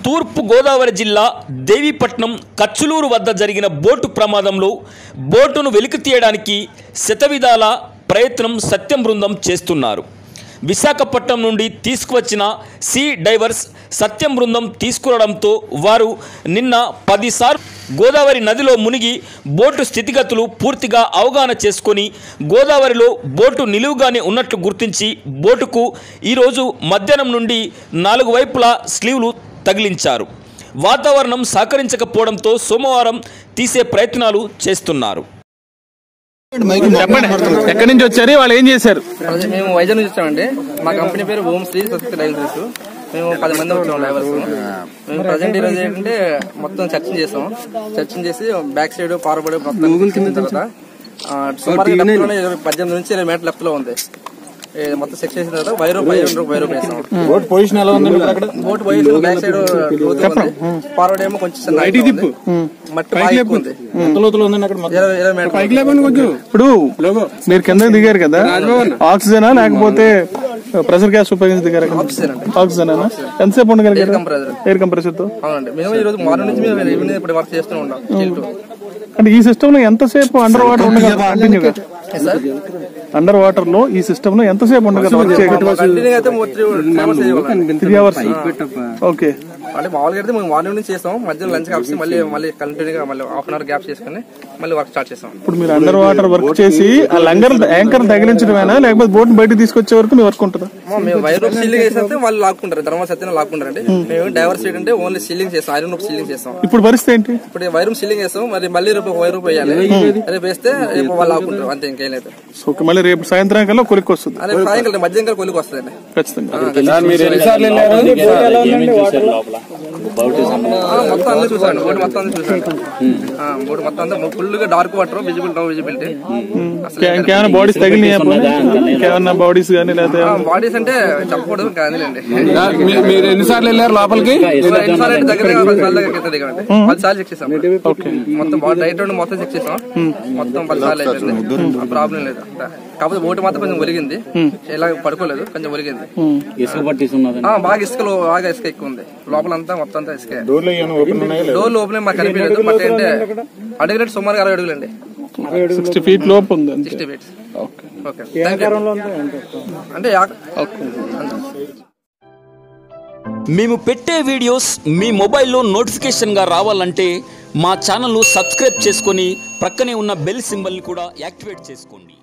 తూర్పు గోదావరి జిల్లా దేవీపట్నం కచ్చులూరు వద్ద జరిగిన బోటు ప్రమాదంలో బోటును వెలికి తీయడానికి శతవిధాల ప్రయత్నం సత్యం బృందం చేస్తున్నారు విశాఖపట్నం నుండి తీసుకువచ్చిన సీ డైవర్స్ సత్యం బృందం తీసుకురావడంతో వారు నిన్న పదిసార్లు గోదావరి నదిలో మునిగి బోటు స్థితిగతులు పూర్తిగా అవగాహన చేసుకొని గోదావరిలో బోటు నిలువుగానే ఉన్నట్లు గుర్తించి బోటుకు ఈరోజు మధ్యాహ్నం నుండి నాలుగు వైపులా స్లీవ్లు తగిలించారు వాతావరణం సహకరించకపోవడంతో సోమవారం తీసే ప్రయత్నాలు చేస్తున్నారు చెప్పండి ఎక్కడి నుంచి వచ్చారు వాళ్ళు ఏం చేశారు అదే మేము వైజాగ్ నుంచి వచ్చామండి మా కంపెనీ పేరు ఓం శ్రీ సత్య లైసెన్స్ మేము పది మంది వచ్చాము డ్రైవర్స్ మేము ప్రజెంట్ ఈరోజు ఏంటంటే మొత్తం చర్చన్ చేసాం చర్చన్ చేసి బ్యాక్ సైడ్ ఫార్వర్డ్ మొత్తం కింద తర్వాత ఆ, సుమారుగా left లోనే ఇరవై- పద్దెనిమిది నుంచి ఇరవై మీటర్ లెఫ్ట్ లో ఉంది ఏ, మొత్తం చెక్ చేసిన తర్వాత వైరో పై రెండు వైరో వేసాం బోట్ పొజిషన్ ఎలా ఉంది అక్కడ బోట్ పోయి బ్యాక్ సైడ్ ఫార్వర్డ్ ఏమో కొంచెం చిన్న height లో ఉంది. మట్టి బాగా ఎక్కువ ఉంది ఎంత లోతులో ఉందండి అక్కడ మొత్తం? ఇరవై ఇరవై మీటర్ ఇప్పుడు మీరు కింద దిగారు కదా ఆక్సిజనా లేకపోతే ప్రెషర్ గ్యాస్ ఉపయోగించి దిగారు ఆక్సిజన్ అండి ఆక్సిజన్ ఎంతసేపు ఉండగలిగారు కంప్రెసర్ ఎయిర్ కంప్రెసర్ తో అవునండి మేము ఈ రోజు మార్నింగ్ నుంచి మేము ఈవినింగ్ ఇప్పుడు వర్క్ చేస్తూనే ఉన్నాం Till two. అంటే ఈ సిస్టమ్ లో ఎంతసేపు అండర్ వాటర్ ఉండగలరు కంటిన్యూగా Yes, sir. అండర్ వాటర్ లో ఈ సిస్టమ్ లో ఎంతసేపు ఉండగలరు వర్క్ చేయగలరు కంటిన్యూ అయితే మూడు త్రీ అవర్స్ చేయాలి త్రీ అవర్స్ ఓకే అంటే మామూలుగా అయితే మేము మార్నింగ్ నుంచి చేస్తాం మధ్యలో లంచ్ కాప్సి మళ్ళీ మళ్ళీ కంటిన్యూగా మళ్ళీ హాఫ్ అన్ అవర్ గ్యాప్ చేసుకుని మళ్ళీ వర్క్ స్టార్ట్ చేస్తాం ఇప్పుడు మీరు అండర్ వాటర్ వర్క్ చేసి ఆ లంగర్ యాంకర్ తగిలించడమేనా లేకపోతే బోట్ బయటకు తీసుకొచ్చే వరకు మీ వర్క్ ఉంటుందా అమ్మా, మేము వైర్ రూప్ సీలింగ్ చేస్తే వాళ్ళు లాక్కుంటారు ధర్మ సత్యం లాక్కుంటారండి మేము డైవర్ సైడ్ అంటే ఓన్లీ సీలింగ్ చేస్తాం ఐరన్ రూప్ సీలింగ్ చేస్తాం ఇప్పుడు పరిస్థితి ఏంటి ఇప్పుడు వైర్ రూప్ సీలింగ్ చేస్తాం మరి మళ్ళీ రేపు వైర్ రూప్ వేయాలి రేపు వేస్తే రేపు వాళ్ళు లాక్కుంటారు అంతే ఇంకేం లేదు సో ఓకే మళ్ళీ రేపు సాయంత్రం కల్లా కొలిక్కి వస్తుంది అదే సాయంకాలం మధ్యాహ్నం కల్లా కొలికి వస్తుందండి ఖచ్చితంగా మీరు ఎన్నిసార్లు వెళ్ళారు ఆ, మొత్తం అన్ని చూసాను బోర్డు మొత్తం అన్ని చూసాను ఆ, బోర్డు మొత్తం అంతా ఫుల్ గా dark water visible no visibility అసలు ఇంకా- ఇంకేమైనా బాడీస్ తగిలినాయా ఇంకేమన్నా బాడీస్ కానీ లేకపోతే బాడీస్ అంటే చెప్పకూడదు కాదులేండి మీ- మీరు ఎన్నిసార్లు వెళ్ళారు లోపలికి ఎన్నిసార్లు అంటే దగ్గర పది సార్లు దగ్గర కింద దిగామండి పది సార్లు చెక్ చేసాం మొత్తం బాడీ రైట్ రౌండ్ మొత్తం చెక్ చేసాం మొత్తం పది సార్లు అయిపోయింది ప్రాబ్లం లేదు కాకపోతే ఓటు మాత్రం కొంచెం ఒలిగింది ఇలా పడుకోలేదు కొంచెం ఒలిగింది ఇసుక పట్టిస్తున్నది ఆ, బాగా ఇసుకలో బాగా ఇసుక ఎక్కువ ఉంది లోపలంతా మొత్తం అంతా ఇసుకే డోర్లు ఏమైనా ఓపెన్ ఉన్నాయా లేదా? డోర్ లోపలే మాకు కనిపించలేదు బట్ అంటే అడుగులేండి సుమారుగా అరవై అడుగులండి సిక్స్టీ ఫీట్ లోపు ఉంది అంతే sixty feets okay thank you అంటే యాక్- మేము పెట్టే వీడియోస్ మీ మొబైల్లో నోటిఫికేషన్గా రావాలంటే మా ఛానల్ను సబ్స్క్రైబ్ చేసుకొని ప్రక్కనే ఉన్న బెల్ సింబల్ని కూడా యాక్టివేట్ చేసుకోండి